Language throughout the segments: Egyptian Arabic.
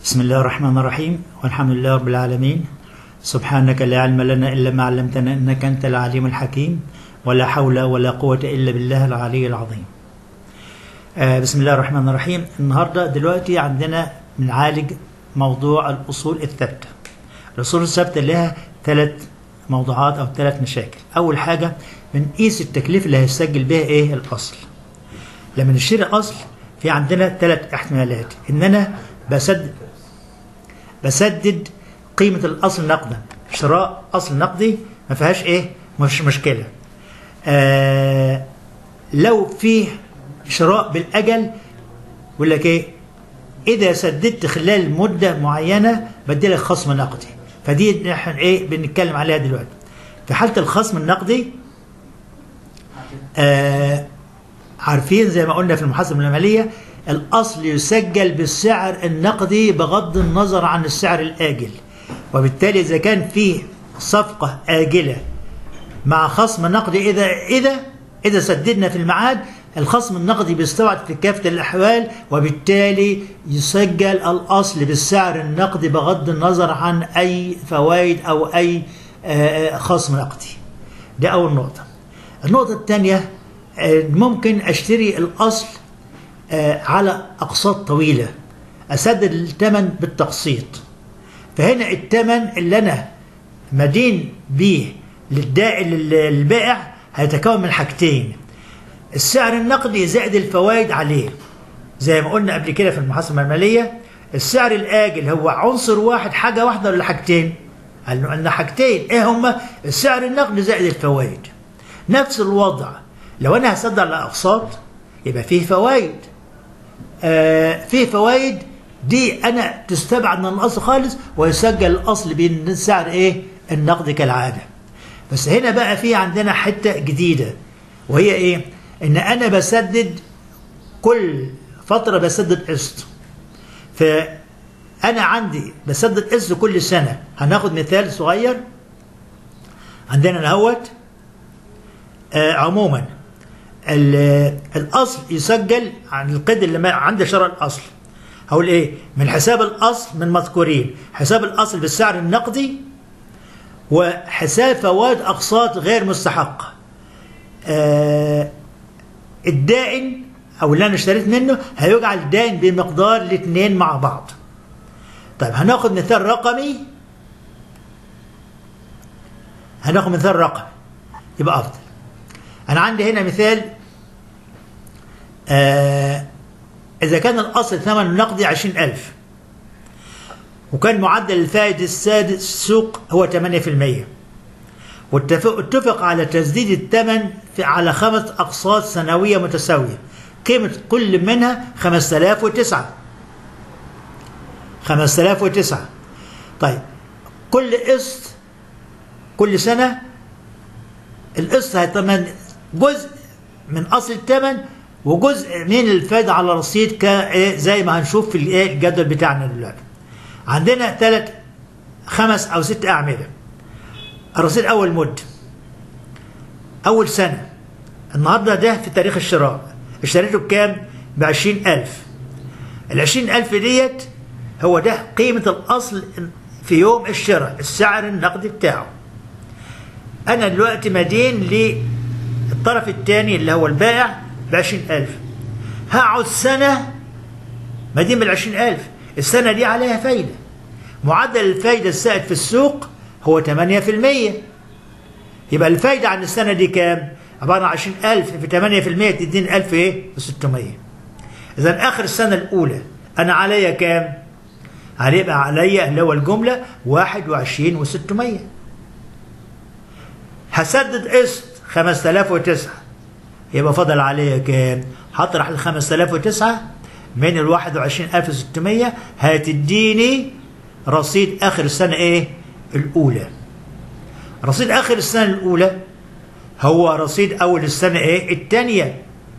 بسم الله الرحمن الرحيم والحمد لله رب العالمين سبحانك لا علم لنا إلا ما علمتنا إنك أنت العليم الحكيم ولا حول ولا قوة إلا بالله العلي العظيم آه بسم الله الرحمن الرحيم النهاردة دلوقتي عندنا بنعالج موضوع الأصول الثابتة الأصول الثابتة لها ثلاث موضوعات أو ثلاث مشاكل أول حاجة بنقيس التكلفة اللي هيسجل بها إيه الأصل لما نشتري أصل في عندنا ثلاث احتمالات إن أنا بسدد بسدد قيمة الأصل نقدا شراء أصل نقدي ما فيهاش إيه مش مشكلة آه لو في شراء بالأجل يقول لك إيه إذا سددت خلال مدة معينة بدي لك خصم نقدي فدي نحن إيه بنتكلم عليها دلوقتي في حالة الخصم النقدي آه عارفين زي ما قلنا في المحاسبة المالية الأصل يسجل بالسعر النقدي بغض النظر عن السعر الآجل وبالتالي إذا كان فيه صفقة آجلة مع خصم نقدي إذا إذا إذا سددنا في الميعاد الخصم النقدي بيستوعب في كافة الأحوال وبالتالي يسجل الأصل بالسعر النقدي بغض النظر عن أي فوائد أو أي خصم نقدي ده أول نقطة النقطة الثانية ممكن أشتري الأصل على أقساط طويلة أسدد الثمن بالتقسيط فهنا الثمن اللي أنا مدين بيه للبائع هيتكون من حاجتين السعر النقدي زائد الفوائد عليه زي ما قلنا قبل كده في المحاسبة المالية السعر الآجل هو عنصر واحد حاجة واحدة ولا حاجتين؟ قلنا حاجتين ايه هما؟ السعر النقدي زائد الفوائد نفس الوضع لو انا هسدد على اقساط يبقى فيه فوائد آه فيه فوائد دي انا تستبعد من الاصل خالص ويسجل الاصل بين السعر ايه النقدي كالعاده بس هنا بقى في عندنا حته جديده وهي ايه ان انا بسدد كل فتره بسدد قسط فانا عندي بسدد قسط كل سنه هناخد مثال صغير عندنا نهوت آه عموما الاصل يسجل عن القيد اللي عند شراء الاصل هقول ايه من حساب الاصل من مذكورين حساب الاصل بالسعر النقدي وحساب فوائد اقساط غير مستحقه آه الدائن او اللي انا اشتريت منه هيجعل دائن بمقدار الاثنين مع بعض طيب هناخد مثال رقمي هناخد مثال رقمي يبقى افضل أنا عندي هنا مثال آه إذا كان الأصل ثمن النقدي عشرين ألف وكان معدل الفائدة السادس السوق هو 8% واتفق على تسديد الثمن في على خمس أقساط سنوية متساوية قيمة كل منها 5009 5009 طيب كل قسط كل سنة القسط هيتمن جزء من اصل الثمن وجزء من الفائده على الرصيد زي ما هنشوف في الجدول بتاعنا دلوقتي. عندنا ثلاث خمس او ست اعمده. الرصيد اول مده. اول سنه. النهارده ده في تاريخ الشراء. اشتريته بكام؟ ب 20000. ال 20000 ديت هو ده قيمه الاصل في يوم الشراء، السعر النقدي بتاعه. انا دلوقتي مدين للطرف الثاني اللي هو البائع ب 20000 هقعد سنه مدين بال 20000 السنه دي عليها فايده معدل الفايده السائد في السوق هو 8% يبقى الفايده عن السنه دي كام؟ عباره عن 20000 في 8% تديني 1000 ايه؟ 600 اذا اخر السنه الاولى انا عليا كام؟ هيبقى عليا اللي هو الجمله 21 و600 هسدد قسط 5009 يبقى فضل عليا كام؟ هطرح ال 5009 من ال 21600 هتديني رصيد اخر السنه ايه؟ الاولى. رصيد اخر السنه الاولى هو رصيد اول السنه ايه؟ الثانيه.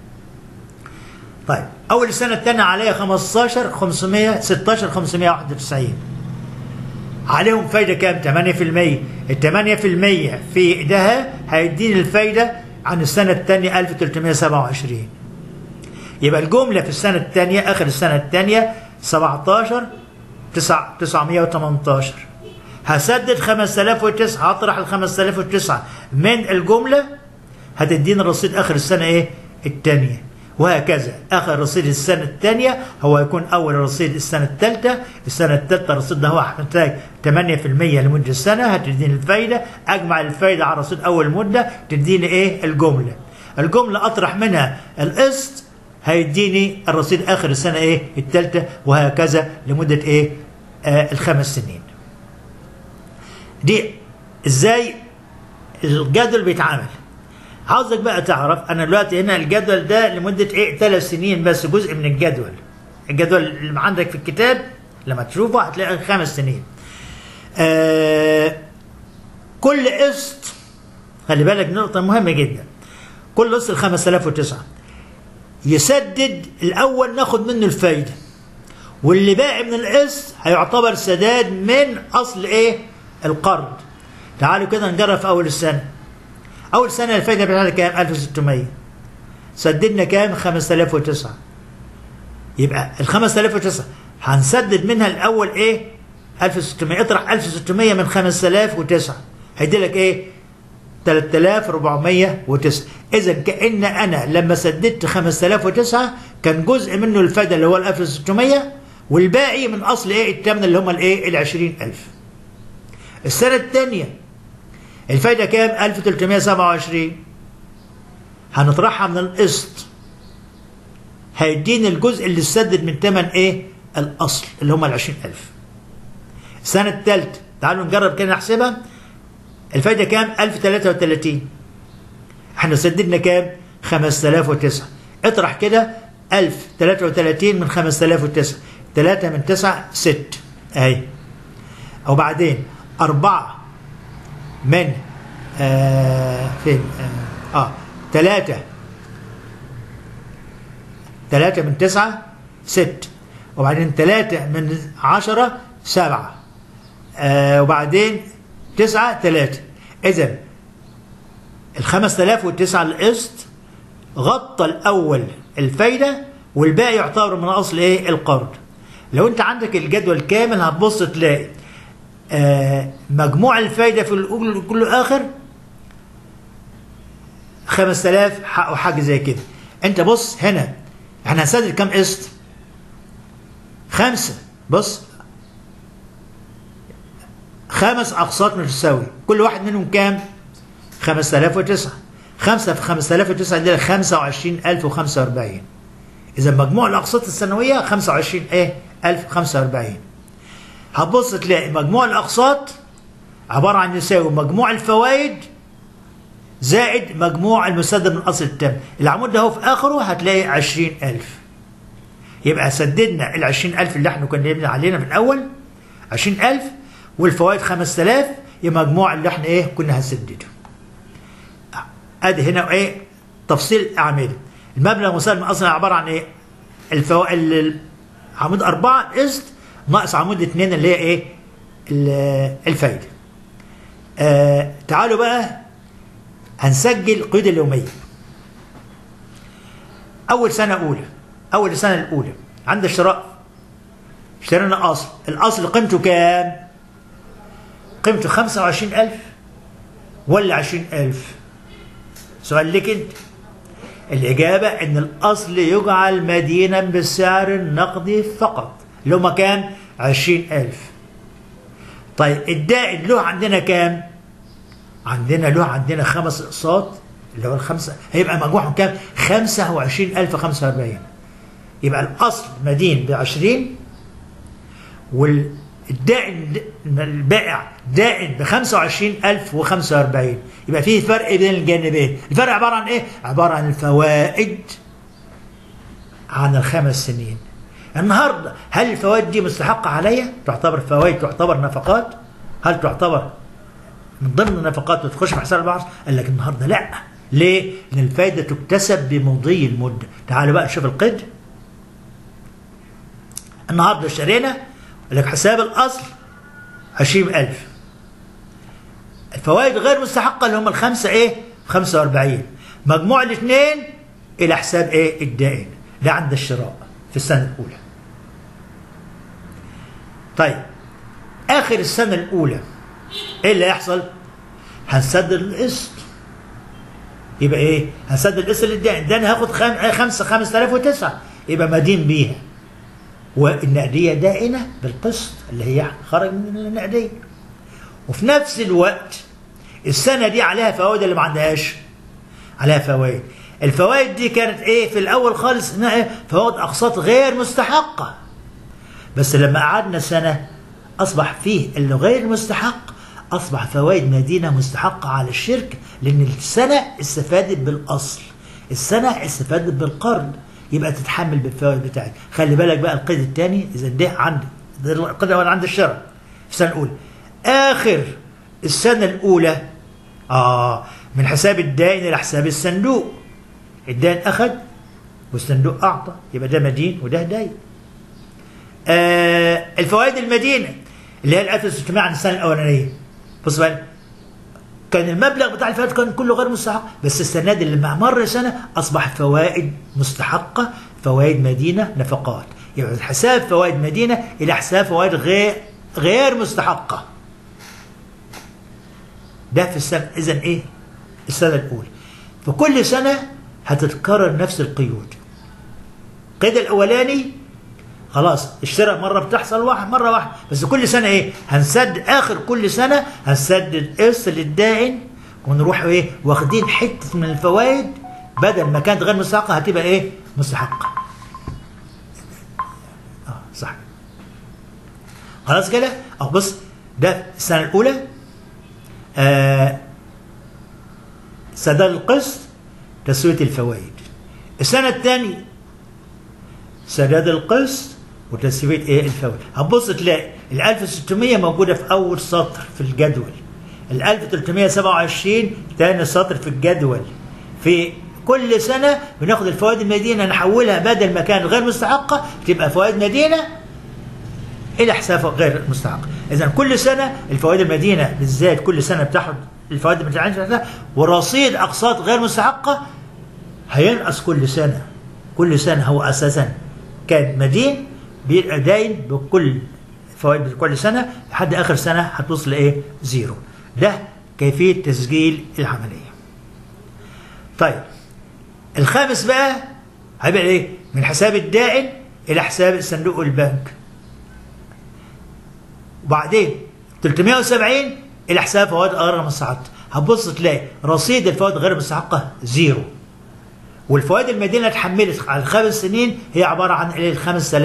طيب اول السنه الثانيه عليا 15 500 16 591 عليهم فايدة كام؟ 8% ال 8% في ده هيديني الفايدة عن السنة الثانية 1327 يبقى الجملة في السنة الثانية آخر السنة الثانية 17 9 918 هسدد 5009 هطرح ال 5009 من الجمله هتديني الرصيد اخر السنه ايه؟ الثانيه وهكذا اخر رصيد السنه الثانيه هو يكون اول رصيد السنه الثالثه السنه الثالثه الرصيد ده هو محتاج 8% لمده سنه هتديني الفايده اجمع الفايده على رصيد اول مده تديني ايه الجمله الجمله اطرح منها القسط هيديني الرصيد اخر السنه ايه الثالثه وهكذا لمده ايه آه الخمس سنين دي ازاي الجدول بيتعامل عاوزك بقى تعرف انا دلوقتي هنا الجدول ده لمده ايه ثلاث سنين بس جزء من الجدول الجدول اللي عندك في الكتاب لما تشوفه هتلاقي خمس سنين آه كل قسط خلي بالك نقطه مهمه جدا كل قسط ال 5009 يسدد الاول ناخد منه الفايده واللي باقي من القسط هيعتبر سداد من اصل ايه القرض تعالوا كده نجرب في اول السنه اول سنه الفايده بتاعتها كام 1600 سددنا كام 5009 يبقى ال 5009 هنسدد منها الاول ايه 1600 اطرح 1600 من 5009 هيدي لك ايه 3409 اذا كان انا لما سددت 5009 كان جزء منه الفايده اللي هو ال 1600 والباقي من اصل ايه الثمن اللي هم الايه ال 20000 السنه الثانيه الفايده كام 1327 هنطرحها من القسط هيديني الجزء اللي اتسدد من ثمن ايه الاصل اللي هم ال 20000 السنه الثالثه تعالوا نجرب كده نحسبها الفايده كام 1033 احنا سددنا كام 5009 اطرح كده 1033 من 5009 3 من 9 6 اهي وبعدين 4 من آه فين اه, آه 3 3 من 9 6 وبعدين 3 من 10 7 آه وبعدين 9 3 اذا ال 5009 القسط غطى الاول الفايده والباقي يعتبر من اصل ايه القرض لو انت عندك الجدول كامل هتبص تلاقي آه مجموع الفايده في الاول كل اخر 5000 او حاجه زي كده انت بص هنا احنا هنسدد كام قسط خمسه بص خمس اقساط متساويه كل واحد منهم كام 5009 خمسة في 5009 دي 25045 إذا مجموع الأقساط السنوية 25 إيه 1045 هتبص تلاقي مجموع الأقساط عبارة عن يساوي مجموع الفوائد زائد مجموع المسدد من أصل التم العمود ده هو في آخره هتلاقي 20000 يبقى سددنا ال 20000 اللي احنا كنا بنبني علينا في الأول 20000 والفوائد 5000 يبقى مجموع اللي احنا ايه كنا هنسدده ادي هنا ايه تفصيل الاعمده المبلغ مسدد من اصلا عباره عن ايه الفوائد عمود أربعة قسط ناقص عمود اثنين اللي هي ايه الفايده آه تعالوا بقى هنسجل القيود اليوميه اول سنه اولى اول السنه الاولى عند الشراء اشترينا اصل الاصل قيمته كام قيمته 25000 ولا 20000 سؤال لك انت الإجابة إن الأصل يجعل مدينا بالسعر النقدي فقط اللي هما كام؟ عشرين ألف طيب الدائن له عندنا كام؟ عندنا له عندنا خمس أقساط اللي هو الخمسة هيبقى مجموعهم كام؟ خمسة وعشرين ألف خمسة وأربعين يبقى الأصل مدين بعشرين والدائن البائع دائن ب 25045 يبقى في فرق بين الجانبين الفرق عبارة عن ايه عبارة عن الفوائد عن الخمس سنين النهارده هل الفوائد دي مستحقة عليا تعتبر فوائد تعتبر نفقات هل تعتبر من ضمن النفقات وتخش في حساب البعض قال لك النهارده لا ليه لان الفائدة تكتسب بمضي المدة تعالوا بقى نشوف القيد النهارده اشترينا لك حساب الأصل عشرين ألف الفوائد غير مستحقة اللي هم الخمسة إيه 45 مجموع الاثنين إلى حساب إيه الدائن ده عند الشراء في السنة الأولى طيب اخر السنه الاولى ايه اللي هيحصل هنسدد القسط يبقى ايه هنسدد القسط اللي اداني اداني هاخد خم... خمسة 5009 يبقى مدين بيها والنقديه دائنه بالقسط اللي هي خرج من النقديه وفي نفس الوقت السنه دي عليها فوائد اللي ما عندهاش عليها فوائد الفوائد دي كانت ايه في الاول خالص انها إيه؟ فوائد اقساط غير مستحقه بس لما قعدنا سنه اصبح فيه اللي غير مستحق اصبح فوائد مدينه مستحقه على الشركه لان السنه استفادت بالاصل السنه استفادت بالقرض يبقى تتحمل بالفوائد بتاعتك خلي بالك بقى القيد الثاني اذا ده عندي ده القيد الاول عند الشراء في السنه الاولى اخر السنه الاولى اه من حساب الدائن الى حساب الصندوق الدائن اخذ والصندوق اعطى يبقى ده مدين وده داين آه الفوائد المدينه اللي هي ال 1600 عن السنه الاولانيه بص بقى كان المبلغ بتاع الفوائد كان كله غير مستحق بس السنه دي اللي مع مر سنه اصبح فوائد مستحقه فوائد مدينه نفقات يبقى حساب فوائد مدينه الى حساب فوائد غير غير مستحقه ده في السنه اذا ايه السنه الاولى فكل سنه هتتكرر نفس القيود القيد الاولاني خلاص الشراء مره بتحصل واحد مره واحد بس كل سنه ايه هنسدد اخر كل سنه هنسدد قسط للدائن ونروح ايه واخدين حته من الفوائد بدل ما كانت غير مستحقه هتبقى ايه مستحقه اه صح خلاص كده اه بص ده السنه الاولى آه سداد القسط تسويه الفوائد السنه الثانيه سداد القسط وتسويه ايه الفوائد هتبص تلاقي ال 1600 موجوده في اول سطر في الجدول ال 1327 ثاني سطر في الجدول في كل سنه بناخد الفوائد المدينه نحولها بدل ما كانت غير مستحقه تبقى فوائد مدينه الى حساب غير مستحق اذا كل سنه الفوائد المدينه بالذات كل سنه بتاخد الفوائد المدينه ورصيد اقساط غير مستحقه هينقص كل سنه كل سنه هو اساسا كان مدين بيبقى داين بكل فوائد كل سنه لحد اخر سنه هتوصل لايه؟ زيرو. ده كيفيه تسجيل العمليه. طيب الخامس بقى هيبقى ايه؟ من حساب الدائن الى حساب الصندوق البنك. وبعدين 370 الى حساب فوائد غير مستحقه. هتبص تلاقي رصيد الفوائد غير المستحقه زيرو. والفوائد المدينه اتحملت على الخمس سنين هي عباره عن ال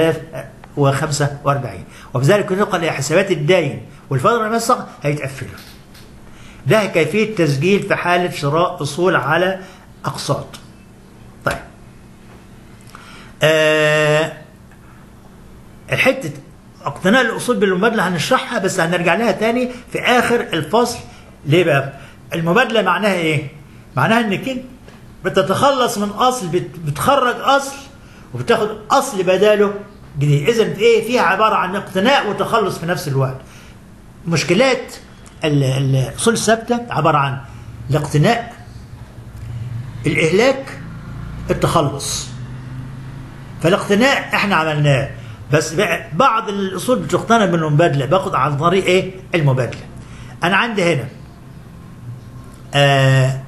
5045 وبذلك ينقل الى حسابات الداين والفوائد المستحقه هيتقفلوا. ده كيفيه تسجيل في حاله شراء اصول على اقساط. طيب. آه الحته اقتناء الاصول بالمبادله هنشرحها بس هنرجع لها تاني في اخر الفصل ليه بقى؟ المبادله معناها ايه؟ معناها انك انت بتتخلص من اصل بتخرج اصل وبتاخد اصل بداله جديد اذا ايه فيها عباره عن اقتناء وتخلص في نفس الوقت مشكلات الاصول الثابته عباره عن الاقتناء الاهلاك التخلص فالاقتناء احنا عملناه بس بعض الاصول بتقتنى بالمبادله باخد عن طريق ايه المبادله انا عندي هنا آه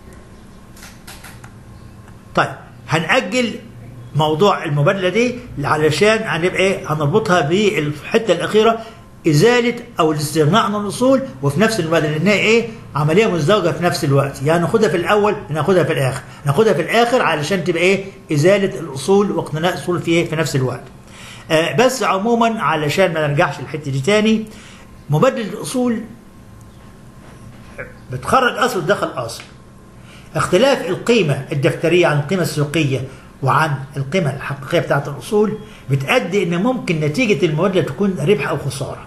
طيب هنأجل موضوع المبادلة دي علشان هنبقى ايه هنربطها بالحتة الأخيرة إزالة أو الاستغناء عن الأصول وفي نفس الوقت لأنها إيه عملية مزدوجة في نفس الوقت يعني ناخدها في الأول ناخدها في الآخر ناخدها في الآخر علشان تبقى إيه إزالة الأصول واقتناء الأصول في إيه في نفس الوقت آه بس عموما علشان ما نرجعش الحتة دي تاني مبادلة الأصول بتخرج أصل وتدخل أصل اختلاف القيمة الدفترية عن القيمة السوقية وعن القيمة الحقيقية بتاعت الأصول بتأدي إن ممكن نتيجة المبادلة تكون ربح أو خسارة.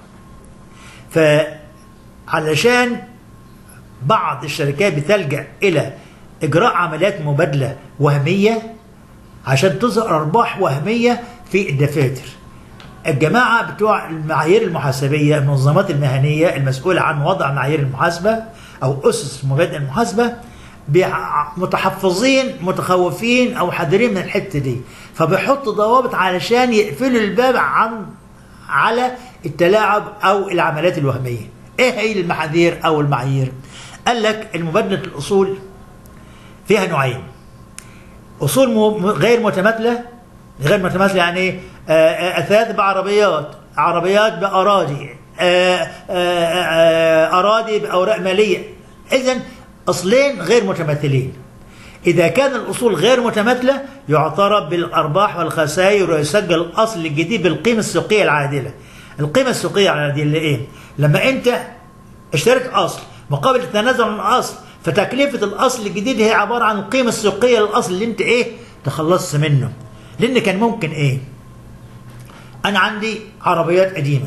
فعلشان بعض الشركات بتلجأ إلى إجراء عمليات مبادلة وهمية عشان تظهر أرباح وهمية في الدفاتر. الجماعة بتوع المعايير المحاسبية المنظمات المهنية المسؤولة عن وضع معايير المحاسبة أو أسس مبادئ المحاسبة متحفظين متخوفين او حذرين من الحته دي فبيحطوا ضوابط علشان يقفلوا الباب عن على التلاعب او العمليات الوهميه ايه هي المحاذير او المعايير قال لك المبادله الاصول فيها نوعين اصول م- غير متماثله غير متماثله يعني ايه آه، آه، اثاث بعربيات عربيات باراضي آه، آه، آه، اراضي باوراق ماليه اذا اصلين غير متماثلين إذا كان الأصول غير متماثلة يعترف بالأرباح والخسائر ويسجل الأصل الجديد بالقيمة السوقية العادلة. القيمة السوقية العادلة إيه؟ لما أنت اشتريت أصل مقابل التنازل عن الأصل فتكلفة الأصل الجديد هي عبارة عن القيمة السوقية للأصل اللي أنت إيه؟ تخلصت منه. لأن كان ممكن إيه؟ أنا عندي عربيات قديمة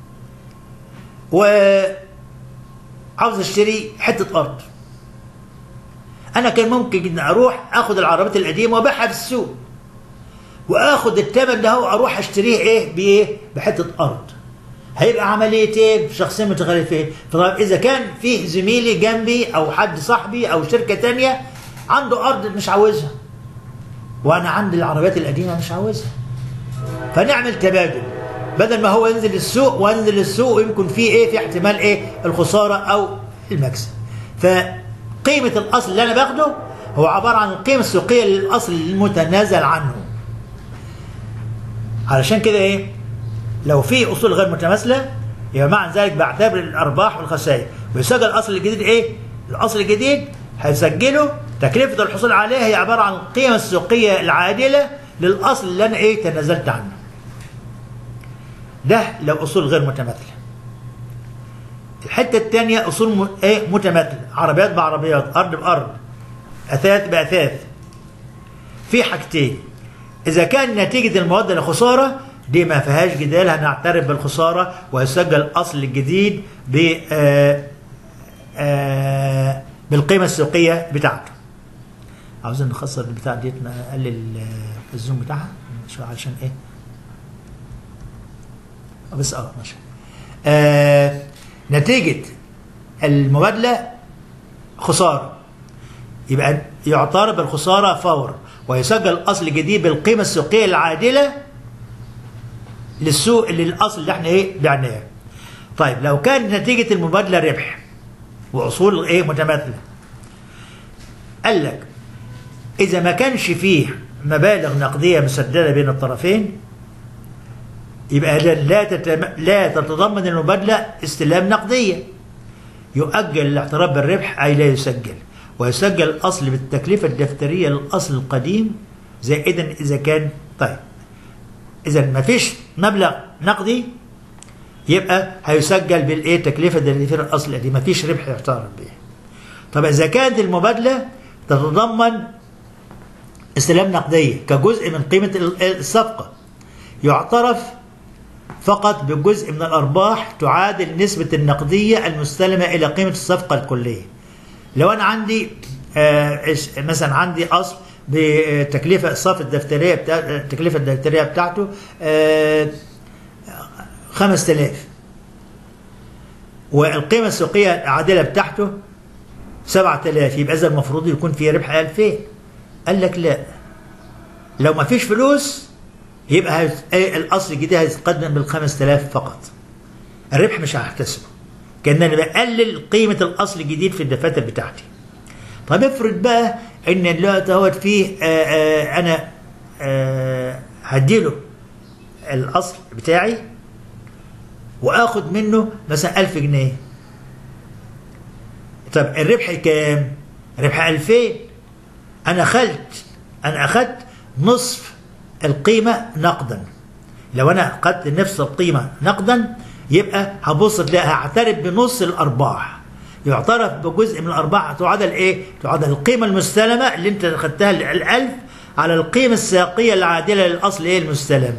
وعاوز أشتري حتة أرض. انا كان ممكن جدا اروح اخد العربيات القديمه وابيعها في السوق واخد الثمن ده واروح اشتريه ايه بايه بحته ارض هيبقى عمليتين في شخصين متخلفين فطبعا اذا كان في زميلي جنبي او حد صاحبي او شركه تانية عنده ارض مش عاوزها وانا عندي العربيات القديمه مش عاوزها فنعمل تبادل بدل ما هو ينزل السوق وانزل السوق ويمكن في ايه في احتمال ايه الخساره او المكسب فقيمه الاصل اللي انا باخده هو عباره عن القيمه السوقيه للاصل المتنازل عنه علشان كده ايه لو في اصول غير متماثله يبقى معنى ذلك بعتبر الارباح والخسائر ويسجل الاصل الجديد ايه الاصل الجديد هيسجله تكلفه الحصول عليه هي عباره عن القيمه السوقيه العادله للاصل اللي انا ايه تنازلت عنه ده لو اصول غير متماثله الحته الثانيه اصول م... ايه متماثله عربيات بعربيات ارض بارض اثاث باثاث في حاجتين اذا كان نتيجه المواد لخساره دي ما فيهاش جدال هنعترف بالخساره ويسجل الاصل الجديد ب آه آه بالقيمه السوقيه بتاعته عاوزين نخسر البتاع ديت نقلل الزوم بتاعها شويه علشان ايه بس اه ماشي آه نتيجة المبادلة خسارة يبقى يعترف بالخسارة فور ويسجل الأصل الجديد بالقيمة السوقية العادلة للسوق للأصل اللي احنا ايه بعناه طيب لو كان نتيجة المبادلة ربح وأصول ايه متماثلة قال لك إذا ما كانش فيه مبالغ نقدية مسددة بين الطرفين يبقى لا تتم... لا تتضمن المبادلة استلام نقدية يؤجل الاعتراف بالربح أي لا يسجل ويسجل الأصل بالتكلفة الدفترية للأصل القديم زائدا إذا كان طيب إذا ما فيش مبلغ نقدي يبقى هيسجل بالإيه تكلفة الدفترية للأصل القديم ما فيش ربح يعترف به طب إذا كانت المبادلة تتضمن استلام نقدية كجزء من قيمة الصفقة يعترف فقط بجزء من الأرباح تعادل نسبة النقدية المستلمة إلى قيمة الصفقة الكلية لو أنا عندي آه مثلا عندي أصل بتكلفة الصافة الدفترية بتاع التكلفة الدفترية بتاعته آه 5000 والقيمة السوقية العادلة بتاعته 7000 يبقى إذا المفروض يكون في ربح 2000 قال لك لا لو ما فيش فلوس يبقى الاصل الجديد هيتقدم بال 5000 فقط الربح مش هحتسبه كانني بقلل قيمه الاصل الجديد في الدفاتر بتاعتي طب افرض بقى ان الوقت اهوت فيه آآ آآ انا آآ هديله الاصل بتاعي واخد منه مثلا 1000 جنيه طب الربح كام؟ ربح 2000 انا اخذت انا اخذت نصف القيمة نقدا لو أنا أخذت نفس القيمة نقدا يبقى هبص تلاقي هعترف بنص الأرباح يعترف بجزء من الأرباح تعادل إيه؟ تعادل القيمة المستلمة اللي أنت أخذتها الألف على القيمة الساقية العادلة للأصل إيه المستلم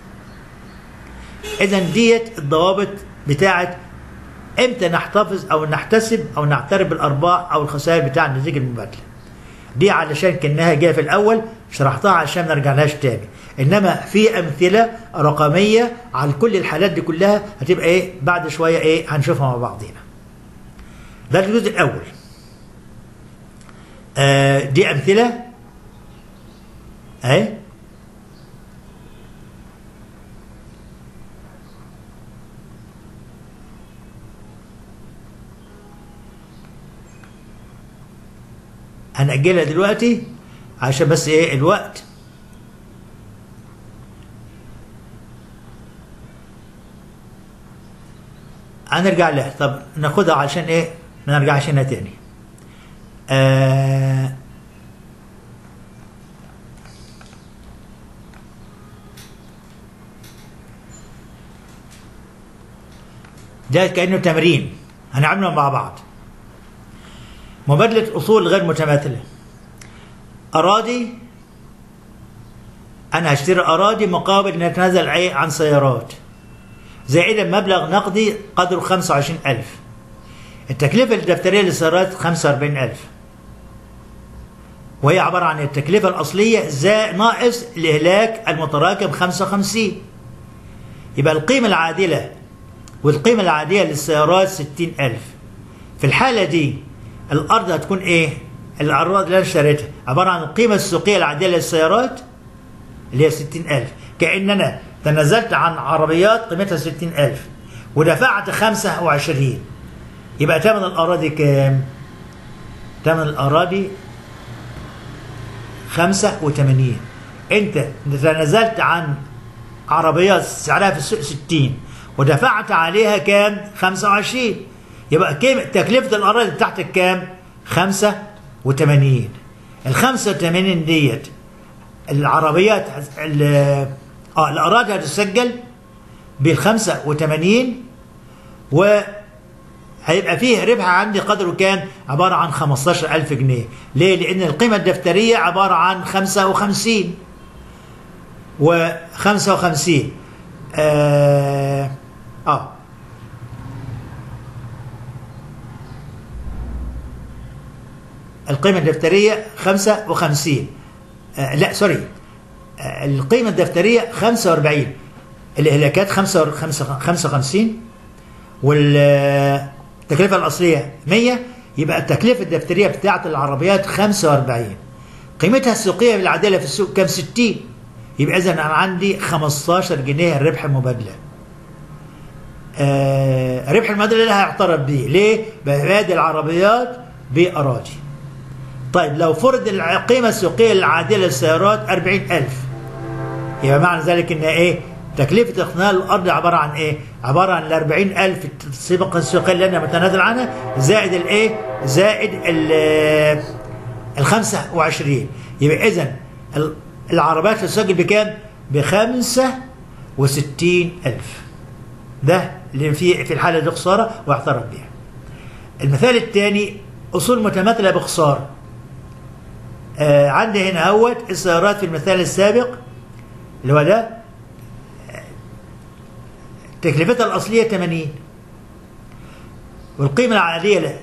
إذا ديت الضوابط بتاعت إمتى نحتفظ أو نحتسب أو نعترف بالأرباح أو الخسائر بتاع النتيجة المبادلة دي علشان كانها جايه في الاول شرحتها عشان ما نرجعلهاش تاني انما في امثله رقميه على كل الحالات دي كلها هتبقى ايه بعد شويه ايه هنشوفها مع بعضينا ده الجزء الاول آه دي امثله اهي هنأجلها دلوقتي عشان بس ايه الوقت هنرجع لها طب ناخدها عشان ايه ما نرجعش هنا تاني آه ده كأنه تمرين هنعمله مع بعض مبادلة أصول غير متماثلة أراضي أنا هشتري أراضي مقابل أن أتنازل عن سيارات زائدا مبلغ نقدي قدره 25000 التكلفة الدفترية للسيارات 45000 وهي عبارة عن التكلفة الأصلية زائد ناقص الإهلاك المتراكم 55 يبقى القيمة العادلة والقيمة العادية للسيارات 60000 في الحالة دي الأرض هتكون إيه؟ الأراضي اللي أنا اشتريتها عبارة عن القيمة السوقية العادية للسيارات اللي هي 60000 كأن أنا تنازلت عن عربيات قيمتها 60000 ودفعت 25 يبقى ثمن الأراضي كام؟ ثمن الأراضي 85 أنت تنازلت عن عربيات سعرها في السوق 60 ودفعت عليها كام؟ 25 يبقى كام تكلفة الأراضي بتاعتك كام؟ 85 ال 85 ديت العربيات اه الأراضي هتسجل بال 85 و هيبقى فيه ربح عندي قدره كام؟ عبارة عن 15000 جنيه ليه؟ لأن القيمة الدفترية عبارة عن 55 و 55 آه, آه القيمة الدفترية 55 آه لا سوري آه القيمة الدفترية 45 الإهلاكات 55 والتكلفة الأصلية 100 يبقى التكلفة الدفترية بتاعت العربيات 45 قيمتها السوقية بالعدالة في السوق كام 60 يبقى إذا أنا عندي 15 جنيه ربح مبادلة آه ربح المبادلة اللي هيعترف بيه ليه؟ ببادل العربيات بأراضي طيب لو فرض القيمة السوقية العادلة للسيارات 40000 يبقى معنى ذلك إن إيه؟ تكلفة اقتناء الأرض عبارة عن إيه؟ عبارة عن ال 40000 السبقة السوقية اللي أنا متنازل عنها زائد الإيه؟ زائد ال ال 25 يبقى إذا العربيات تسجل بكام؟ ب 65000 ده اللي في في الحالة دي خسارة واعترف بها. المثال الثاني أصول متماثلة بخسارة. آه عندي هنا اهوت السيارات في المثال السابق اللي هو ده تكلفتها الأصلية 80 والقيمة العادية له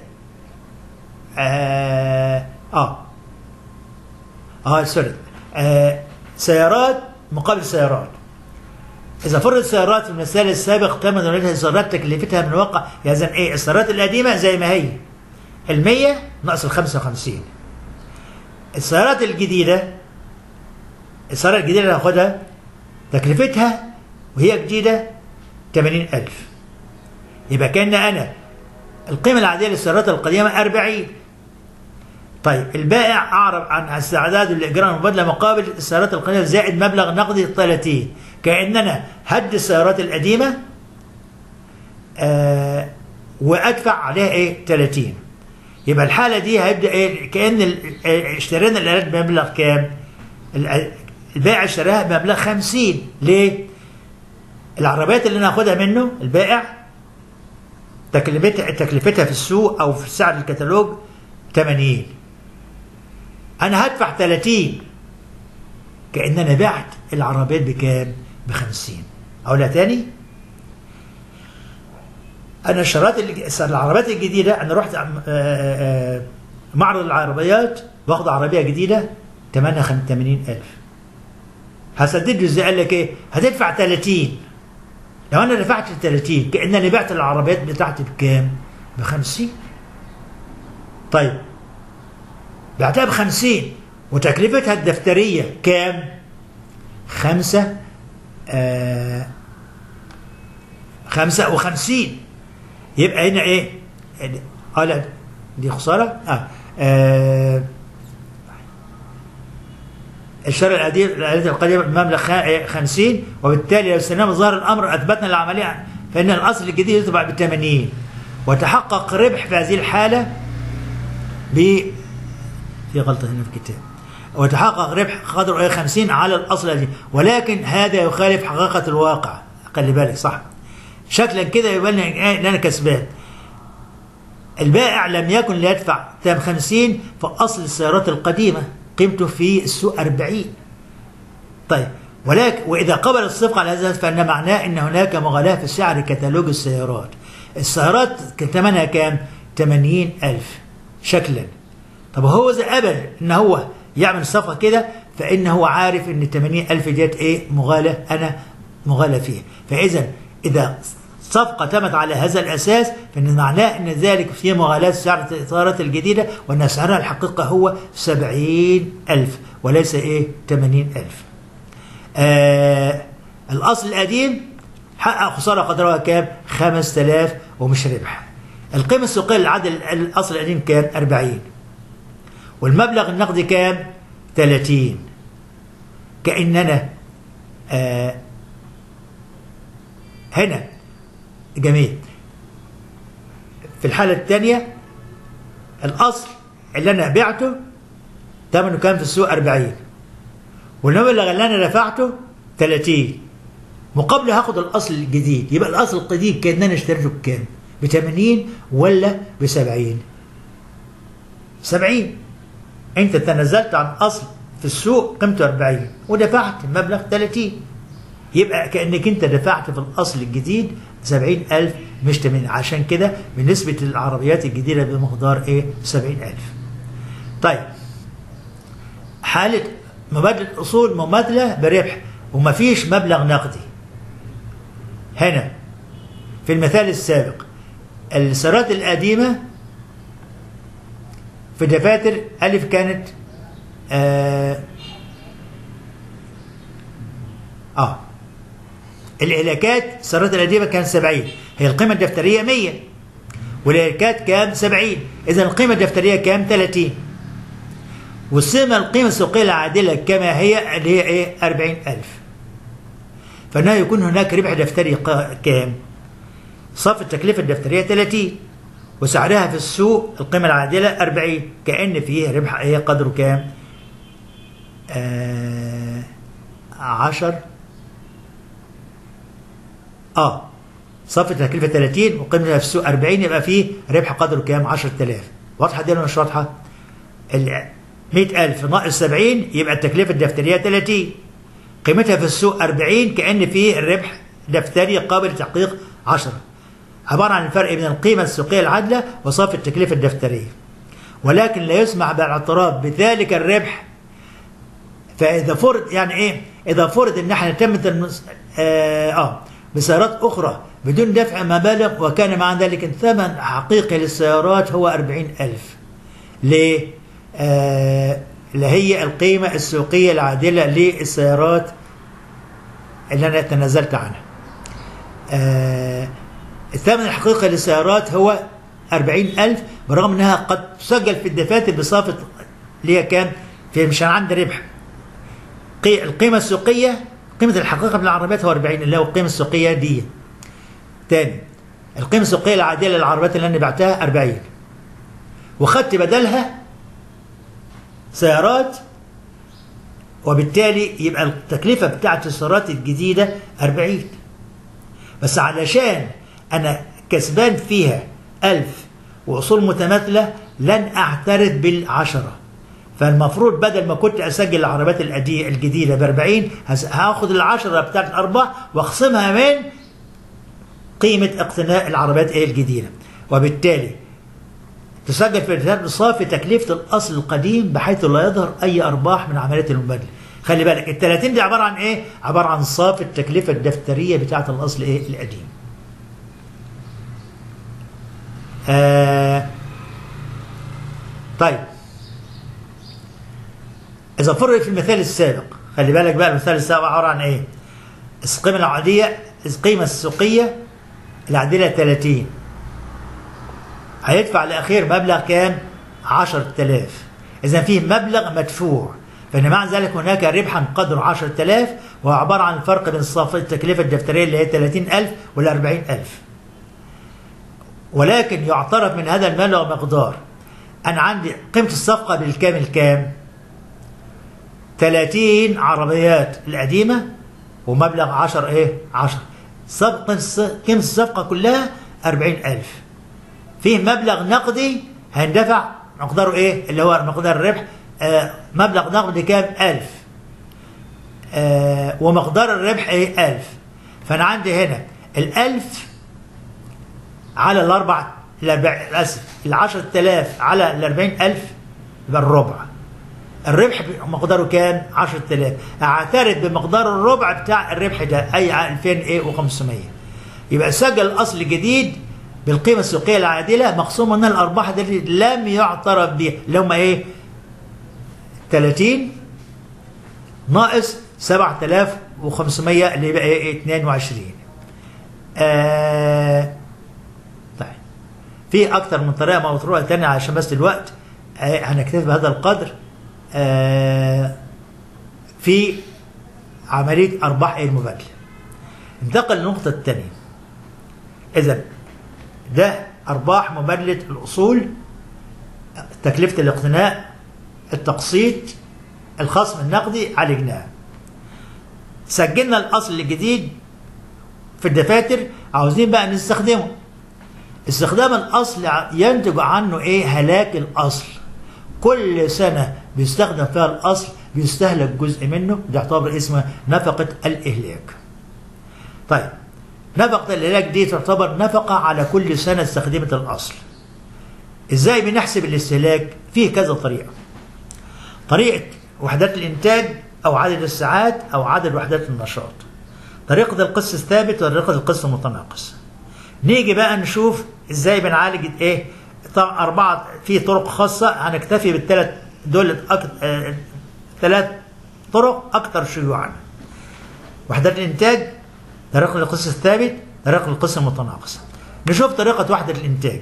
آه آه, آه سوري آه سيارات مقابل سيارات إذا فرض السيارات في المثال السابق تم دولتها السيارات تكلفتها من واقع إذا إيه السيارات القديمة زي ما هي ال 100 ناقص ال 55 السيارات الجديدة السيارة الجديدة اللي هاخدها تكلفتها وهي جديدة 80000 يبقى كان أنا القيمة العادية للسيارات القديمة 40 طيب البائع أعرب عن استعداد الإجراء المبادلة مقابل السيارات القديمة زائد مبلغ نقدي 30 كأننا هد السيارات القديمة آه وأدفع عليها إيه 30 يبقى الحالة دي هيبدأ إيه كأن اشترينا الآلات بمبلغ كام؟ البائع اشتراها بمبلغ 50 ليه؟ العربيات اللي انا هاخدها منه البائع تكلفتها تكلفتها في السوق او في سعر الكتالوج 80 انا هدفع 30 كان انا بعت العربيات بكام؟ ب 50 اقولها تاني انا اشتريت العربيات الجديده انا رحت معرض العربيات واخد عربيه جديده ثمنها 80000 هسدد له ازاي؟ قال لك ايه؟ هتدفع 30 لو انا دفعت 30 كانني بعت العربيات بتاعتي بكام؟ ب 50 طيب بعتها ب 50 وتكلفتها الدفتريه كام؟ خمسة آه 55 يبقى هنا ايه؟ اه لا دي خساره؟ اه, آه الشرع القديم الآلات القديمة بمبلغ خ- 50 وبالتالي لو استلمنا ظاهر الأمر أثبتنا العملية فإن الأصل الجديد يتبع ب 80 وتحقق ربح في هذه الحالة ب في غلطة هنا في الكتاب وتحقق ربح قدره إيه 50 على الأصل القديم ولكن هذا يخالف حقيقة الواقع خلي بالك صح شكلا كده يبان ان انا كسبان البائع لم يكن ليدفع تام 50 فاصل السيارات القديمه قيمته في السوق 40 طيب ولكن واذا قبل الصفقه على هذا فان معناه ان هناك مغالاه في سعر كتالوج السيارات السيارات ثمنها كام 80000 شكلا طب هو اذا قبل ان هو يعمل صفقه كده فان هو عارف ان 80000 ديت ايه مغالاه انا مغالى فيه فاذا اذا صفقة تمت على هذا الأساس فإن معناه أن ذلك في مغالاة سعر الإطارات الجديدة وأن سعرها الحقيقة هو سبعين ألف وليس إيه تمانين ألف آه الأصل القديم حقق خسارة قدرها كام خمس تلاف ومش ربح القيمة السوقية للعدد الأصل القديم كام أربعين والمبلغ النقدي كام ثلاثين كأننا آه هنا جميل في الحالة الثانية الأصل اللي أنا بعته ثمنه كان في السوق 40 والمبلغ اللي أنا دفعته 30 مقابله هاخد الأصل الجديد يبقى الأصل القديم كان أنا اشتريته بكام؟ ب 80 ولا ب 70 70 أنت تنازلت عن أصل في السوق قيمته 40 ودفعت مبلغ 30 يبقى كأنك أنت دفعت في الأصل الجديد 70000 مش 80 عشان كده بالنسبة للعربيات الجديدة بمقدار إيه 70000 طيب حالة مبادلة الأصول مماثلة بربح ومفيش مبلغ نقدي هنا في المثال السابق السيارات القديمة في دفاتر ألف كانت آه, آه الإهلاكات السيارات القديمة كانت 70 هي القيمة الدفترية 100 والإهلاكات كام 70 إذا القيمة الدفترية كام 30 والسمة القيمة السوقية العادلة كما هي اللي هي إيه 40000 فإنه يكون هناك ربح دفتري كام صف التكلفة الدفترية 30 وسعرها في السوق القيمة العادلة 40 كأن فيه ربح إيه قدره كام آه 10 اه صف التكلفه 30 وقيمتها في السوق 40 يبقى فيه ربح قدره كام 10000 واضحه دي ولا مش واضحه ال 100000 ناقص 70 يبقى التكلفه الدفتريه 30 قيمتها في السوق 40 كان فيه الربح دفتري قابل لتحقيق 10 عباره عن الفرق بين القيمه السوقيه العادله وصف التكلفه الدفتريه ولكن لا يسمح بالاعتراف بذلك الربح فاذا فرض يعني ايه اذا فرض ان احنا تمت المس... آه, اه بسيارات أخرى بدون دفع مبالغ وكان مع ذلك الثمن حقيقي للسيارات هو أربعين ألف ليه؟ آه اللي هي القيمة السوقية العادلة للسيارات اللي أنا تنازلت عنها آه الثمن الحقيقي للسيارات هو أربعين ألف برغم أنها قد تسجل في الدفاتر بصافة اللي هي كام في مش عندي ربح القيمة السوقية قيمة الحقيقة من العربيات هو 40 اللي هو القيمة السوقية دي تاني القيمة السوقية العادلة للعربيات اللي أنا بعتها 40 وخدت بدلها سيارات وبالتالي يبقى التكلفة بتاعت السيارات الجديدة 40 بس علشان أنا كسبان فيها 1000 وأصول متماثلة لن أعترف بالعشرة فالمفروض بدل ما كنت اسجل العربيات الجديده ب 40 هاخد العشره بتاعت الارباح واخصمها من قيمه اقتناء العربيات ايه الجديده وبالتالي تسجل في الحساب صافي تكلفه الاصل القديم بحيث لا يظهر اي ارباح من عمليه المبادله خلي بالك ال 30 دي عباره عن ايه؟ عباره عن صافي التكلفه الدفتريه بتاعت الاصل ايه القديم. آه طيب إذا فرق في المثال السابق خلي بالك بقى المثال السابق عبارة عن إيه؟ القيمة العادية القيمة السوقية العادلة 30 هيدفع الأخير مبلغ كام؟ 10000 إذا فيه مبلغ مدفوع فإن مع ذلك هناك ربحا قدره 10000 وهو عبارة عن الفرق بين الصف- التكلفة الدفترية اللي هي 30000 وال 40000 ولكن يعترف من هذا المبلغ مقدار أنا عندي قيمة الصفقة بالكامل كام؟ 30 عربيات القديمة ومبلغ 10 إيه؟ 10 صفقة قيمة الصفقة كلها 40000 فيه مبلغ نقدي هيندفع مقداره ايه اللي هو مقدار الربح آه مبلغ نقدي كام 1000 آه ومقدار الربح ايه 1000 فانا عندي هنا الألف على الأربع الأربع آسف ال 10000 على ال 40000 يبقى الربع الربح مقداره كام 10000 اعترف بمقدار الربع بتاع الربح ده اي 2500 يبقى سجل الاصل الجديد بالقيمه السوقيه العادله مقسوم من الارباح التي لم يعترف بها اللي هم ايه 30 ناقص 7500 اللي يبقى ايه 22 آه طيب في اكتر من طريقه مطروحه تانية عشان بس الوقت آه هنكتفي بهذا القدر آه في عمليه ارباح المبادله انتقل للنقطه الثانيه اذا ده ارباح مبادله الاصول تكلفه الاقتناء التقسيط الخصم النقدي عالجناه سجلنا الاصل الجديد في الدفاتر عاوزين بقى نستخدمه استخدام الاصل ينتج عنه ايه هلاك الاصل كل سنه بيستخدم فيها الاصل بيستهلك جزء منه ده يعتبر اسمه نفقه الاهلاك طيب نفقه الاهلاك دي تعتبر نفقه على كل سنه استخدمت الاصل ازاي بنحسب الاستهلاك فيه كذا طريقه طريقه وحدات الانتاج او عدد الساعات او عدد وحدات النشاط طريقه القسط الثابت وطريقه القسط المتناقص نيجي بقى نشوف ازاي بنعالج ايه طبعا اربعه في طرق خاصه هنكتفي بالثلاث دول أك... آه... ثلاث طرق اكثر شيوعا وحدات الانتاج طريقه القسط الثابت طريقه القسط المتناقص نشوف طريقه وحده الانتاج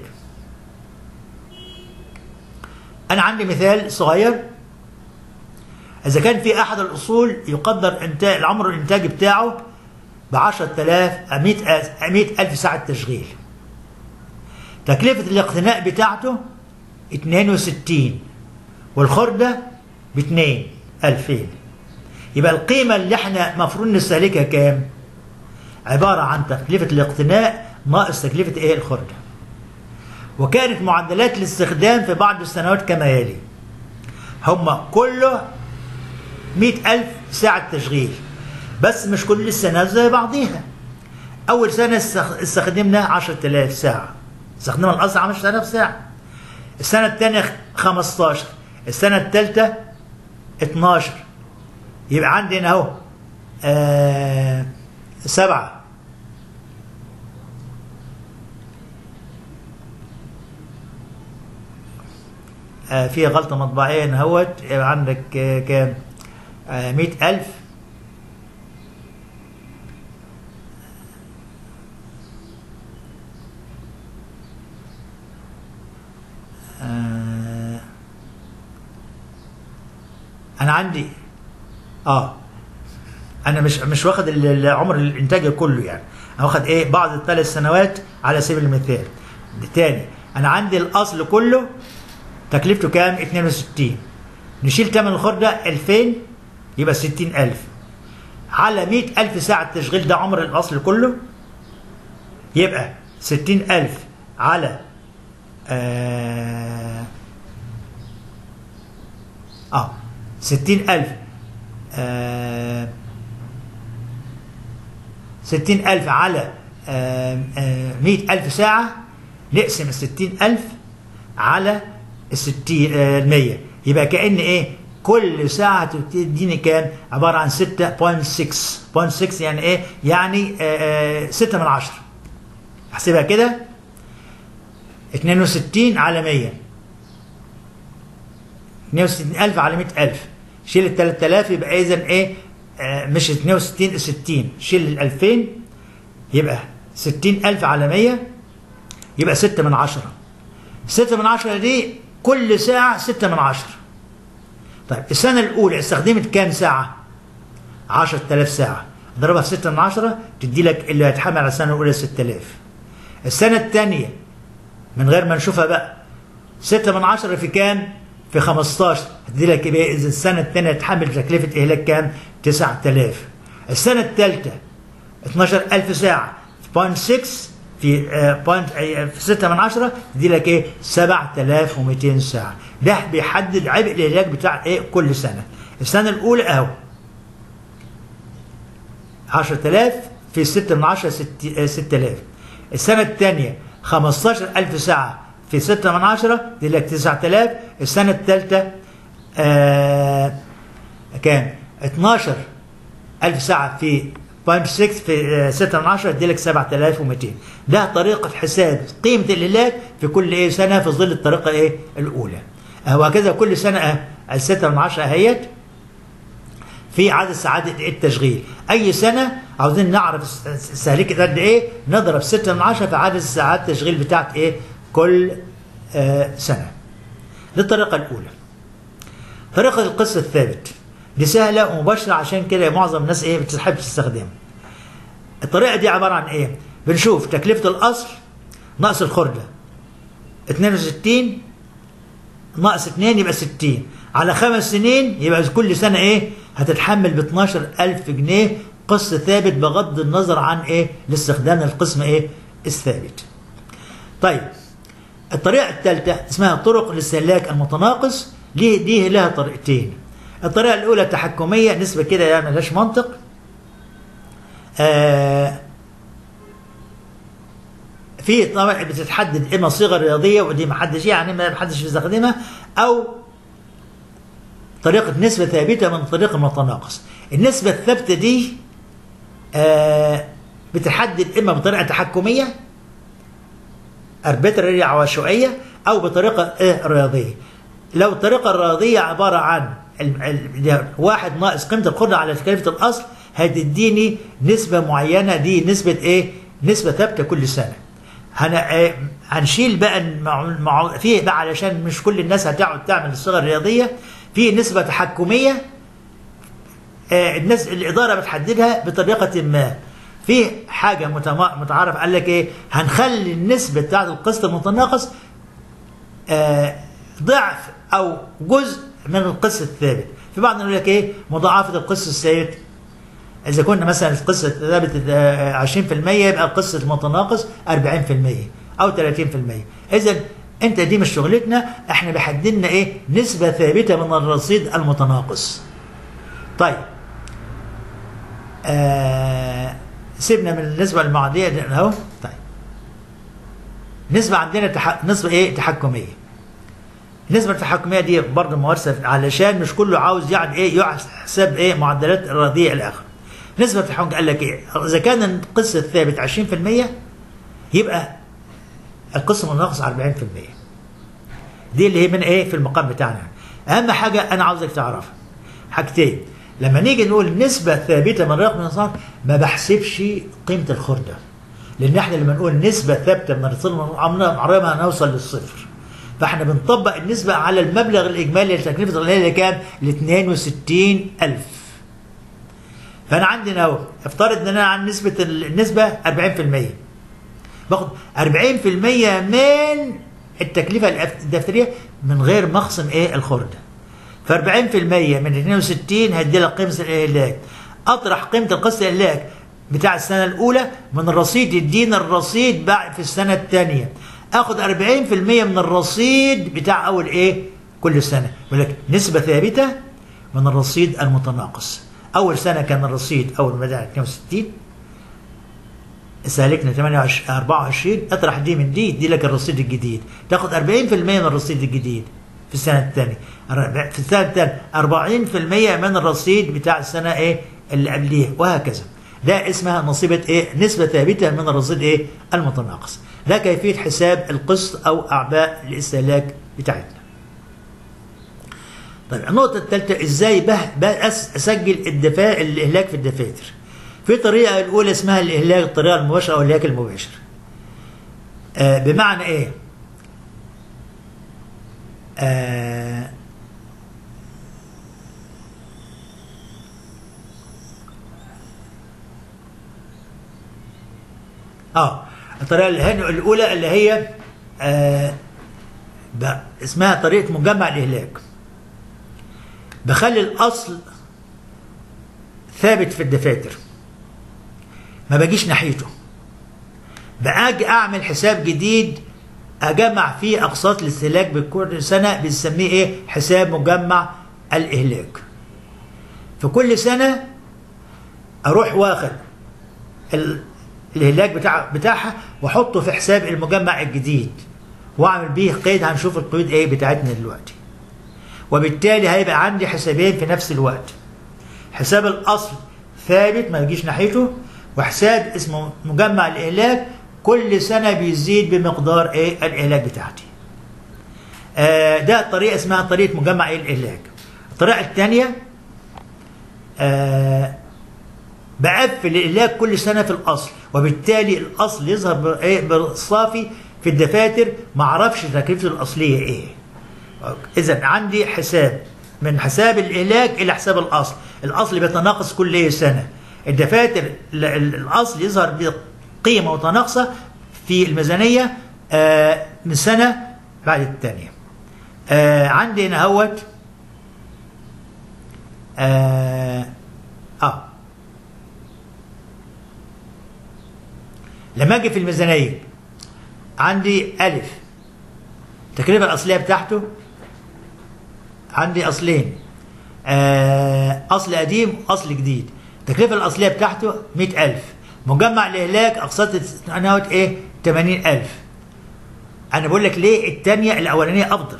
انا عندي مثال صغير إذا كان في أحد الأصول يقدر إنتاج العمر الإنتاجي بتاعه ب 10000 100000 ساعة تشغيل. تكلفة الاقتناء بتاعته 62 والخردة ب 2 2000 يبقى القيمة اللي احنا المفروض نستهلكها كام؟ عبارة عن تكلفة الاقتناء ناقص تكلفة ايه الخردة. وكانت معدلات الاستخدام في بعض السنوات كما يلي. هم كله مئة ألف ساعة تشغيل بس مش كل السنوات زي بعضيها أول سنة استخدمنا عشرة آلاف ساعة استخدمنا الأصل عشرة آلاف ساعة السنة الثانية 15 السنة الثالثة 12 يبقى عندنا أهو آه سبعة آه في غلطة مطبعية اهوت يبقى عندك آه كام؟ مئة ألف آه أنا عندي آه أنا مش مش واخد العمر الإنتاجي كله يعني أنا واخد إيه بعض الثلاث سنوات على سبيل المثال تاني أنا عندي الأصل كله تكلفته كام 62 نشيل ثمن الخردة 2000 يبقى 60000 على 100000 ساعة تشغيل ده عمر الأصل كله يبقى 60000 على آه, آه 60000 آه 60000 على آه آه 100000 ساعة نقسم ال 60000 على ال 60 آه 100 يبقى كأن إيه كل ساعة تديني كام؟ عبارة عن 6.6 0.6 يعني ايه؟ يعني آآ آآ 6 من 10 احسبها كده 62 على 100 62000 على 100000 شيل ال 3000 يبقى اذا ايه؟ مش 62 60 شيل ال 2000 يبقى 60000 على 100 يبقى 6 من 10 6 من 10 دي كل ساعة 6 من 10 طيب السنة الأولى استخدمت كام ساعة؟ 10000 ساعة ضربها في 6 من 10 تدي لك اللي هيتحمل على السنة الأولى 6000 السنة الثانية من غير ما نشوفها بقى 6 من 10 في كام؟ في 15 هتدي لك ايه إذا السنة الثانية هتحمل تكلفة إهلاك كام؟ 9000 السنة الثالثة 12000 ساعة بوينت 6 في بوينت في 6 من 10 تدي لك ايه 7200 ساعة ده بيحدد عبء الإهلاك بتاع ايه كل سنة السنة الأولى أهو 10000 في 6 من 10 6000 السنة الثانية 15000 ساعة في 6 من 10 دي لك 9000 السنة الثالثة آه كام 12000 ساعة في 0.6 في 6 من 10 دي لك 7200 ده طريقة حساب قيمة الإهلاك في كل إيه سنة في ظل الطريقة إيه الأولى وهكذا كل سنة أه 6 من 10 أهيت في عدد ساعات التشغيل اي سنه عاوزين نعرف استهلاك قد ايه نضرب 6 من 10 في عدد ساعات التشغيل بتاعت ايه كل آه سنه دي الطريقه الاولى طريقه القسط الثابت دي سهله ومباشره عشان كده معظم الناس ايه بتحب تستخدمها الطريقه دي عباره عن ايه بنشوف تكلفه الاصل ناقص الخرده 62 ناقص 2 يبقى 60 على خمس سنين يبقى كل سنه ايه هتتحمل ب 12000 جنيه قسط ثابت بغض النظر عن ايه لاستخدام القسم ايه الثابت طيب الطريقة الثالثة اسمها طرق الاستهلاك المتناقص دي دي لها طريقتين الطريقة الأولى تحكمية نسبة كده يعني ملهاش منطق آه في طبعا بتتحدد اما صيغه رياضيه ودي ما حدش يعني ما حدش بيستخدمها او طريقة نسبة ثابتة من طريق المتناقص النسبة الثابتة دي آه بتحدد إما بطريقة تحكمية أربيترية عشوائية أو بطريقة إيه رياضية لو الطريقة الرياضية عبارة عن واحد ناقص قيمة القدرة على تكلفة الأصل هتديني نسبة معينة دي نسبة إيه؟ نسبة ثابتة كل سنة هن... آه هنشيل بقى مع... فيه بقى علشان مش كل الناس هتقعد تعمل الصيغة الرياضية في نسبة تحكمية آه الناس الإدارة بتحددها بطريقة ما في حاجة متعارف قال لك إيه هنخلي النسبة بتاعت القسط المتناقص آه ضعف أو جزء من القسط الثابت في بعض يقول لك إيه مضاعفة القسط الثابت إذا كنا مثلا القسط الثابت 20% يبقى القسط المتناقص 40% أو 30% إذا انت دي مش شغلتنا احنا بيحددنا ايه نسبة ثابتة من الرصيد المتناقص طيب آه سيبنا من النسبة المعدية اهو طيب نسبة عندنا تح... نسبة ايه تحكمية النسبة التحكمية دي برضه ممارسة علشان مش كله عاوز يعني ايه يحسب ايه معدلات الرياضية الى اخره نسبة التحكم قال لك ايه اذا كان القسط الثابت 20% يبقى القسم الناقص 40% دي اللي هي من ايه في المقام بتاعنا اهم حاجه انا عاوزك تعرفها حاجتين لما نيجي نقول نسبه ثابته من رقم النصاب ما بحسبش قيمه الخرده لان احنا لما نقول نسبه ثابته من الرصيد عمرنا ما هنوصل للصفر فاحنا بنطبق النسبه على المبلغ الاجمالي لتكلفه الغلاء اللي كام ل 62000 فانا عندنا اهو افترض ان انا عن نسبه النسبه 40% باخد 40% من التكلفه الدفتريه من غير مخصم ايه الخرده ف 40% من 62 هيدي لك قيمه الاهلاك اطرح قيمه القسط الاهلاك بتاع السنه الاولى من الرصيد يدينا الرصيد بعد في السنه الثانيه اخد 40% من الرصيد بتاع اول ايه كل سنه يقول لك نسبه ثابته من الرصيد المتناقص اول سنه كان الرصيد اول ما بدأ 62 استهلكنا 28 24 اطرح دي من دي يدي لك الرصيد الجديد تاخد 40% من الرصيد الجديد في السنه الثانيه في السنه الثانيه 40% من الرصيد بتاع السنه ايه اللي قبليها وهكذا ده اسمها نصيبة ايه نسبة ثابتة من الرصيد ايه المتناقص ده كيفية حساب القسط او اعباء الاستهلاك بتاعتنا طيب النقطة الثالثة ازاي به اسجل الدفاع الاهلاك في الدفاتر في طريقة الأولى اسمها الإهلاك الطريقة المباشرة أو الإهلاك المباشر. آه بمعنى إيه؟ آه اه الطريقه اللي هنا الاولى اللي هي آه ب- اسمها طريقه مجمع الاهلاك بخلي الاصل ثابت في الدفاتر ما باجيش ناحيته باجي اعمل حساب جديد اجمع فيه اقساط الاستهلاك بكل سنه بنسميه ايه حساب مجمع الاهلاك في كل سنه اروح واخد ال- الاهلاك بتاع بتاعها واحطه في حساب المجمع الجديد واعمل بيه قيد هنشوف القيود ايه بتاعتنا دلوقتي وبالتالي هيبقى عندي حسابين في نفس الوقت حساب الاصل ثابت ما يجيش ناحيته وحساب اسمه مجمع الاهلاك كل سنه بيزيد بمقدار ايه الاهلاك بتاعتي آه ده طريقه اسمها طريقه مجمع إيه الاهلاك الطريقه الثانيه آه بقفل الاهلاك كل سنه في الاصل وبالتالي الاصل يظهر ب- إيه بالصافي في الدفاتر ما اعرفش تكلفته الاصليه ايه اذا عندي حساب من حساب الاهلاك الى حساب الاصل الاصل بيتناقص كل إيه سنه الدفاتر ال- ال- الاصل يظهر بقيمه متناقصه في الميزانيه آه، من سنه بعد الثانيه آه، عندي هنا اهوت آه, اه لما اجي في الميزانيه عندي الف التكلفه الاصليه بتاعته عندي اصلين آه اصل قديم واصل جديد التكلفه الاصليه بتاعته 100000 مجمع الاهلاك اقساط انا ايه 80000 انا بقول لك ليه الثانيه الاولانيه افضل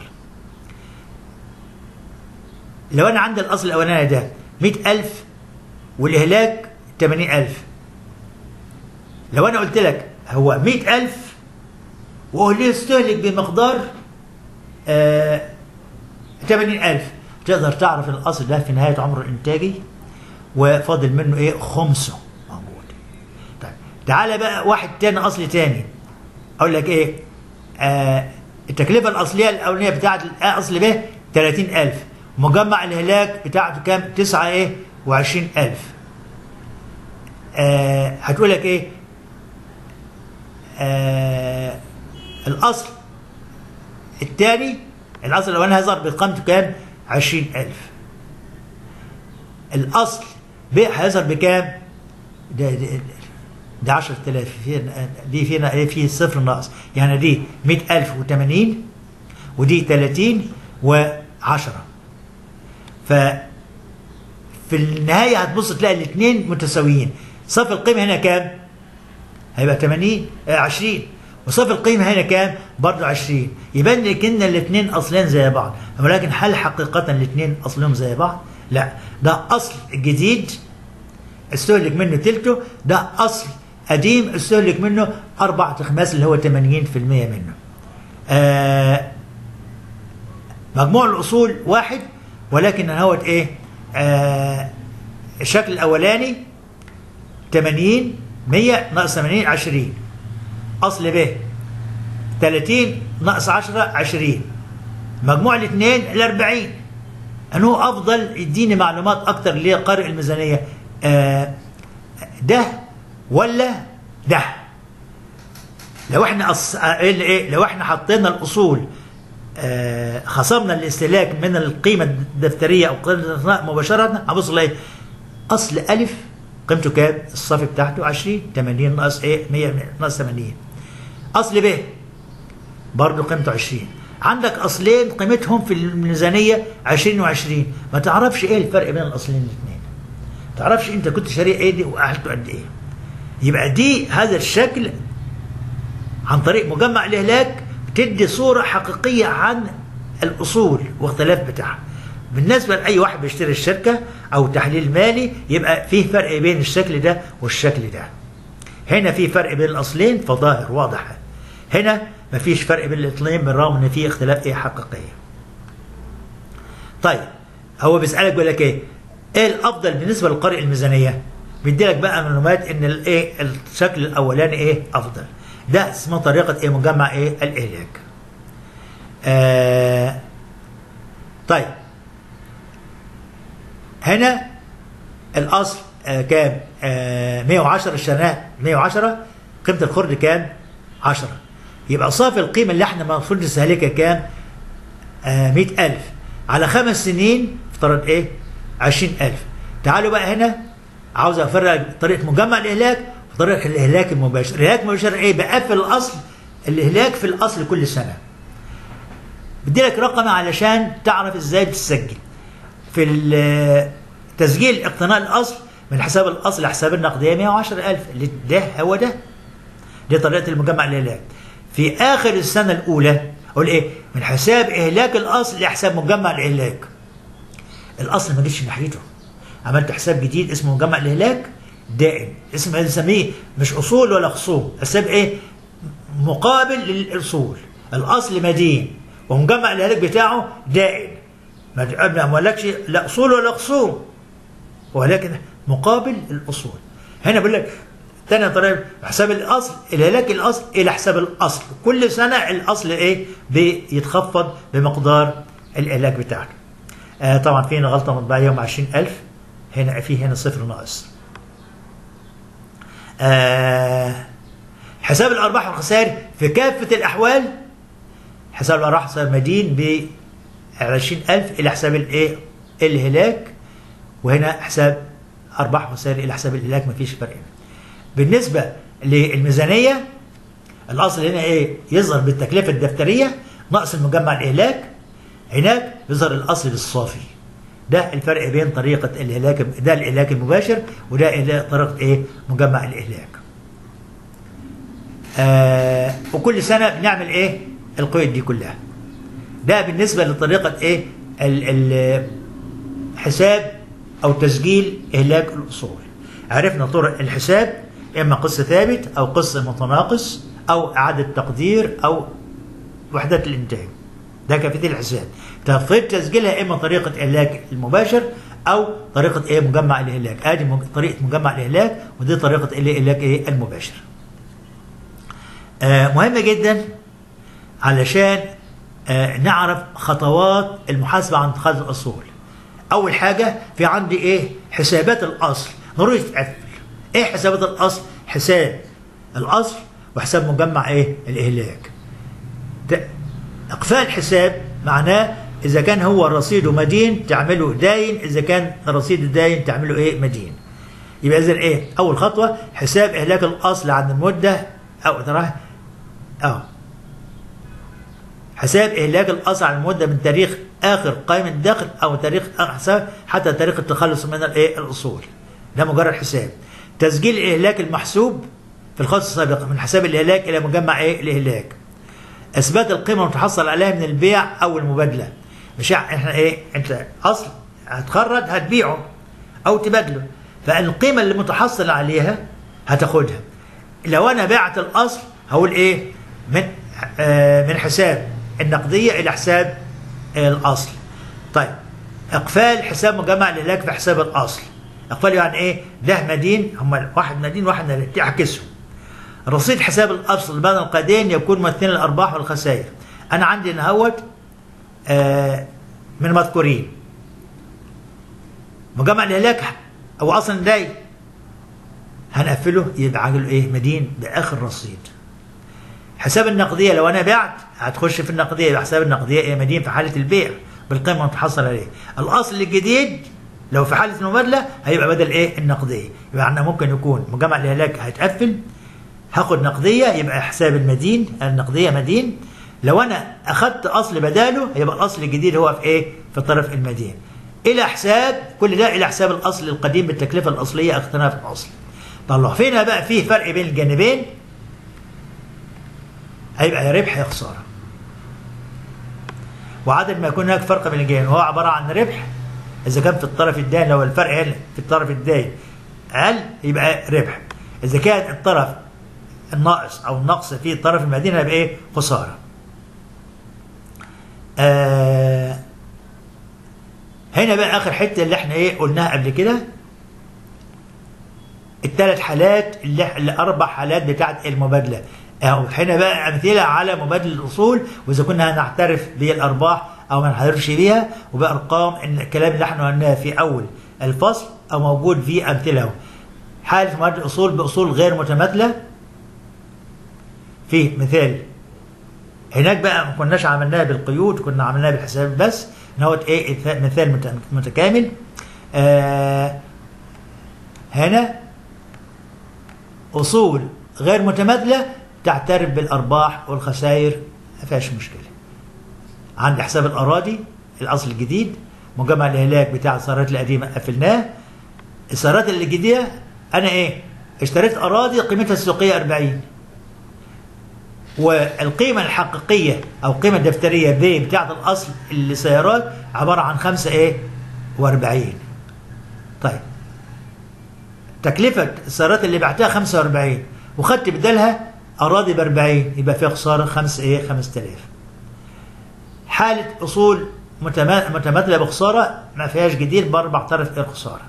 لو انا عندي الاصل الاولاني ده 100000 والاهلاك 80000 لو انا قلت لك هو 100000 وهو يستهلك بمقدار آه 80000 تقدر تعرف الاصل ده في نهايه عمره الانتاجي وفاضل منه ايه خمسه موجود طيب تعالى بقى واحد تاني اصل تاني اقول لك ايه آه التكلفه الاصليه الاولانيه بتاعت الاصل ب 30000 مجمع الهلاك بتاعته كام 9 ايه و20000 آه هتقول لك ايه آه الاصل الثاني الاصل الاولاني هيظهر بقيمته كام 20000 الاصل ب هيظهر بكام ده ده, ده 10000 في دي فينا ايه في صفر ناقص يعني دي 100080 ودي 30 و10 ف في النهايه هتبص تلاقي الاثنين متساويين صف القيمه هنا كام هيبقى 80 آه 20 وصف القيمه هنا كام برضه 20 يبان لك ان الاثنين اصلين زي بعض ولكن هل حقيقه الاثنين اصلهم زي بعض لا ده اصل جديد استهلك منه تلته ده اصل قديم استهلك منه أربعة خماس اللي هو 80% منه آه مجموع الأصول واحد ولكن هو إيه آه الشكل الأولاني 80 100 ناقص 80 20 أصل ب 30 ناقص 10 20 مجموع الاثنين ال 40 أنه أفضل يديني معلومات أكتر لقارئ الميزانية آه ده ولا ده لو احنا أص... ايه لو احنا حطينا الاصول آه خصمنا الاستهلاك من القيمه الدفتريه او قيمه مباشره هبص الاقي اصل الف قيمته كام؟ الصافي بتاعته 20 80 ناقص ايه 100 ناقص 80 اصل ب برضه قيمته 20 عندك اصلين قيمتهم في الميزانيه 20 و20 ما تعرفش ايه الفرق بين الاصلين الاثنين ما تعرفش انت كنت شاري ايه دي واهلته قد ايه يبقى دي هذا الشكل عن طريق مجمع الاهلاك بتدي صوره حقيقيه عن الاصول واختلاف بتاعها بالنسبه لاي واحد بيشتري الشركه او تحليل مالي يبقى فيه فرق بين الشكل ده والشكل ده هنا في فرق بين الاصلين فظاهر واضح هنا مفيش فرق بين الاثنين بالرغم ان في اختلاف ايه حقيقيه طيب هو بيسالك بيقول لك ايه ايه الافضل بالنسبه لقارئ الميزانيه بيدي لك بقى معلومات ان الايه الشكل الاولاني ايه افضل ده اسمه طريقه ايه مجمع ايه الاهلاك آه طيب هنا الاصل آه كام آه 110 اشتريناه 110 قيمة الخرد كام 10 يبقى صافي القيمة اللي احنا المفروض نستهلكها كام آه 100000 على خمس سنين افترض ايه 20000 تعالوا بقى هنا عاوز افرق طريقة مجمع الاهلاك وطريقة الاهلاك المباشر الاهلاك المباشر ايه بقفل الاصل الاهلاك في الاصل كل سنة بدي لك رقم علشان تعرف ازاي بتسجل في تسجيل اقتناء الاصل من حساب الاصل لحساب النقديه 110000 اللي ده هو ده دي طريقه المجمع الاهلاك في اخر السنه الاولى اقول ايه من حساب اهلاك الاصل لحساب مجمع الاهلاك الاصل ما جيتش ناحيته عملت حساب جديد اسمه مجمع الاهلاك دائم اسم نسميه مش اصول ولا خصوم حساب ايه مقابل للاصول الاصل مدين ومجمع الاهلاك بتاعه دائم ما مالكش لا اصول ولا خصوم ولكن مقابل الاصول هنا بقول لك ثاني طريقه حساب الاصل الهلاك الاصل الى حساب الاصل كل سنه الاصل ايه بيتخفض بمقدار الاهلاك بتاعك آه طبعا في هنا غلطه مطبعيه يوم 20000 هنا في هنا صفر ناقص آه حساب الارباح والخسائر في كافه الاحوال حساب الارباح صار مدين ب 20000 الى حساب الايه الهلاك وهنا حساب ارباح وخسائر الى حساب الهلاك مفيش فرق بالنسبه للميزانيه الاصل هنا ايه يظهر بالتكلفه الدفتريه نقص المجمع الاهلاك هناك يظهر الاصل بالصافي ده الفرق بين طريقه الهلاك ده الاهلاك المباشر وده طريقه ايه مجمع الاهلاك آه وكل سنه بنعمل ايه القيود دي كلها ده بالنسبة لطريقة ايه الحساب او تسجيل اهلاك الاصول عرفنا طرق الحساب اما قسط ثابت او قسط متناقص او اعادة تقدير او وحدات الانتاج ده كيفية الحساب تفضيل تسجيلها اما طريقة اهلاك المباشر او طريقة ايه مجمع الاهلاك ادي طريقة مجمع الاهلاك ودي طريقة الاهلاك ايه المباشر آه مهمة جدا علشان آه نعرف خطوات المحاسبة عن اتخاذ الأصول أول حاجة في عندي إيه حسابات الأصل ضروري تتقفل إيه حسابات الأصل حساب الأصل وحساب مجمع إيه الإهلاك إقفال حساب معناه إذا كان هو رصيده مدين تعمله داين إذا كان رصيده داين تعمله إيه مدين يبقى إذا إيه أول خطوة حساب إهلاك الأصل عن المدة أو تراه أه حساب إهلاك الأصل على المدة من تاريخ آخر قائمة الدخل أو تاريخ حساب حتى تاريخ التخلص من الإيه الأصول ده مجرد حساب تسجيل الإهلاك المحسوب في الخطوة السابقة من حساب الإهلاك إلى مجمع إيه الإهلاك إثبات القيمة المتحصل عليها من البيع أو المبادلة مش إحنا إيه أنت أصل هتخرج هتبيعه أو تبادله فالقيمة اللي متحصل عليها هتاخدها لو أنا بعت الأصل هقول إيه من آه من حساب النقدية إلى حساب الأصل طيب إقفال حساب مجمع الإهلاك في حساب الأصل إقفال يعني إيه ده مدين هم واحد مدين واحد مدين تعكسهم رصيد حساب الأصل بين القيدين يكون ممثلا الأرباح والخسائر أنا عندي نهوت آه من مذكورين مجمع الإهلاك أو أصل داي هنقفله يبقى عاجل إيه مدين بآخر رصيد حساب النقدية لو أنا بعت هتخش في النقدية يبقى حساب النقدية إيه مدين في حالة البيع بالقيمة المتحصل عليه الأصل الجديد لو في حالة المبادلة هيبقى بدل إيه النقدية يبقى عندنا ممكن يكون مجمع الإهلاك هيتقفل هاخد نقدية يبقى حساب المدين النقدية مدين لو أنا أخدت أصل بداله يبقى الأصل الجديد هو في إيه في الطرف المدين إلى حساب كل ده إلى حساب الأصل القديم بالتكلفة الأصلية اختلاف الأصل طلع فينا بقى فيه فرق بين الجانبين هيبقى يا ربح يا خسارة وعدد ما يكون هناك فرق بين الجانبين هو عبارة عن ربح إذا كان في الطرف الدائن لو الفرق هنا في الطرف الدائن أقل يبقى ربح إذا كان الطرف الناقص أو النقص في الطرف المدينة يبقى إيه خسارة آه هنا بقى آخر حتة اللي احنا إيه قلناها قبل كده الثلاث حالات اللي الأربع حالات بتاعت المبادلة أو هنا بقى أمثلة على مبادلة الأصول وإذا كنا هنعترف بالأرباح أو ما نعترفش بيها وبأرقام إن الكلام اللي احنا قلناه في أول الفصل أو موجود في أمثلة حالة مبادلة الأصول بأصول غير متماثلة في مثال هناك بقى ما كناش عملناها بالقيود كنا عملناها بالحساب بس نوت ايه مثال متكامل آه هنا اصول غير متماثله تعترف بالارباح والخسائر ما فيهاش مشكله عند حساب الاراضي الاصل الجديد مجمع الاهلاك بتاع الثروات القديمه قفلناه الثروات الجديده انا ايه اشتريت اراضي قيمتها السوقيه 40 والقيمة الحقيقية أو القيمة الدفترية ب بتاعة الأصل السيارات عبارة عن 5 إيه؟ و40 طيب تكلفة السيارات اللي بعتها 45 وخدت بدالها أراضي ب 40 يبقى فيها خسارة 5 إيه؟ 5000 حالة أصول متماثلة بخسارة ما فيهاش جديد برضه بعترف إيه خسارة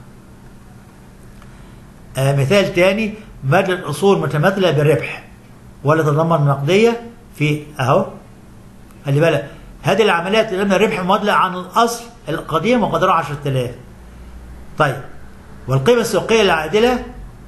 آه مثال تاني بدل الأصول متماثلة بربح ولا تتضمن نقديه في اهو خلي بالك هذه العمليات اللي الربح مبادله عن الاصل القديم وقدره 10000 طيب والقيمه السوقيه العادله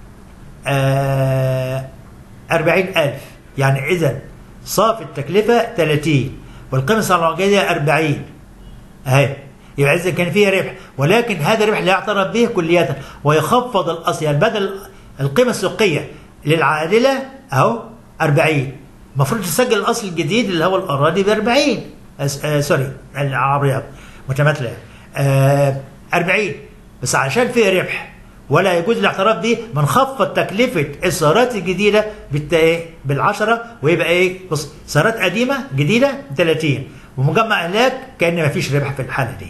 آه 40000 يعني اذا صافي التكلفه 30 والقيمه السوقيه 40 اهي يبقى اذا كان فيها ربح ولكن هذا الربح لا يعترف به كلية ويخفض الاصل يعني بدل القيمه السوقيه للعادله اهو 40 المفروض تسجل الاصل الجديد اللي هو الاراضي ب 40 آه سوري العربيات متماثله آه 40 بس عشان فيه ربح ولا يجوز الاعتراف به بنخفض تكلفه السيارات الجديده بالت... بالعشرة ويبقى ايه بص سيارات قديمه جديده ب 30 ومجمع هناك كان ما فيش ربح في الحاله دي.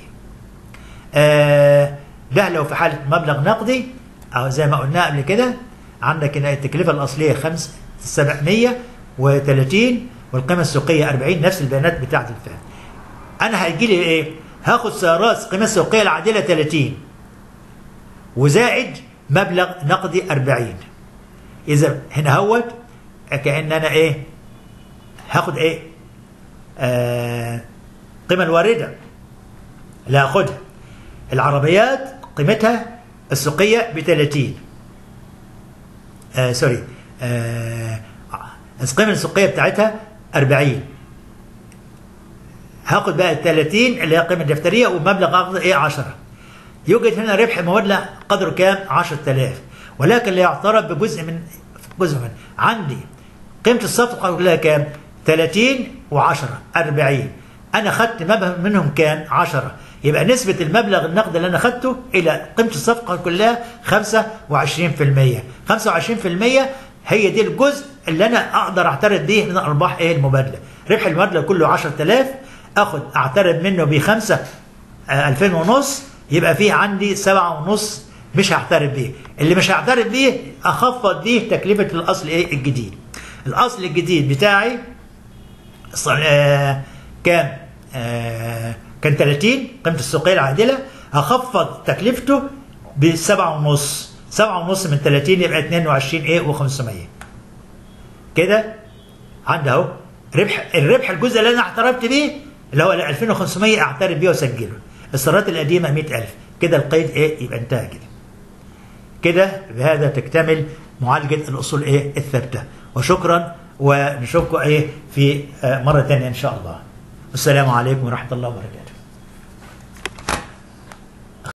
آه ده لو في حاله مبلغ نقدي او زي ما قلنا قبل كده عندك هنا التكلفه الاصليه 5 730 والقيمة السوقية 40 نفس البيانات بتاعة الفهم. أنا هيجي لي إيه؟ هاخد سيارات القيمة السوقية العادلة 30 وزائد مبلغ نقدي 40 إذا هنا هوت كأن أنا إيه؟ هاخد إيه؟ آه قيمة الواردة اللي هاخدها العربيات قيمتها السوقية ب 30 آه سوري آه القيمة السوقية بتاعتها 40 هاخد بقى ال 30 اللي هي القيمة الدفترية ومبلغ اخذ ايه 10 يوجد هنا ربح مبادلة قدره كام 10000 ولكن لا يعترف بجزء من جزء من عندي قيمة الصفقة كلها كام 30 و10 40 انا خدت مبلغ منهم كام 10 يبقى نسبة المبلغ النقد اللي أنا خدته إلى قيمة الصفقة كلها 25% 25% هي دي الجزء اللي أنا أقدر أعترف به من أرباح إيه المبادلة ربح المبادلة كله 10000 أخد أعترف منه ب 5 2000 ونص يبقى فيه عندي 7 ونص مش هعترف بيه اللي مش هعترف بيه أخفض بيه تكلفة الأصل إيه الجديد الأصل الجديد بتاعي آه كام آه كان 30 قيمة السوقية العادلة هخفض تكلفته ب 7 ونص 7 ونص من 30 يبقى 22 ايه و500 كده عندي اهو ربح الربح الجزء اللي انا اعترفت بيه اللي هو 2500 اعترف بيه واسجله السيارات القديمه 100000 كده القيد ايه يبقى انتهى كده كده بهذا تكتمل معالجه الاصول ايه الثابته وشكرا ونشوفكم ايه في مره ثانيه ان شاء الله السلام عليكم ورحمه الله وبركاته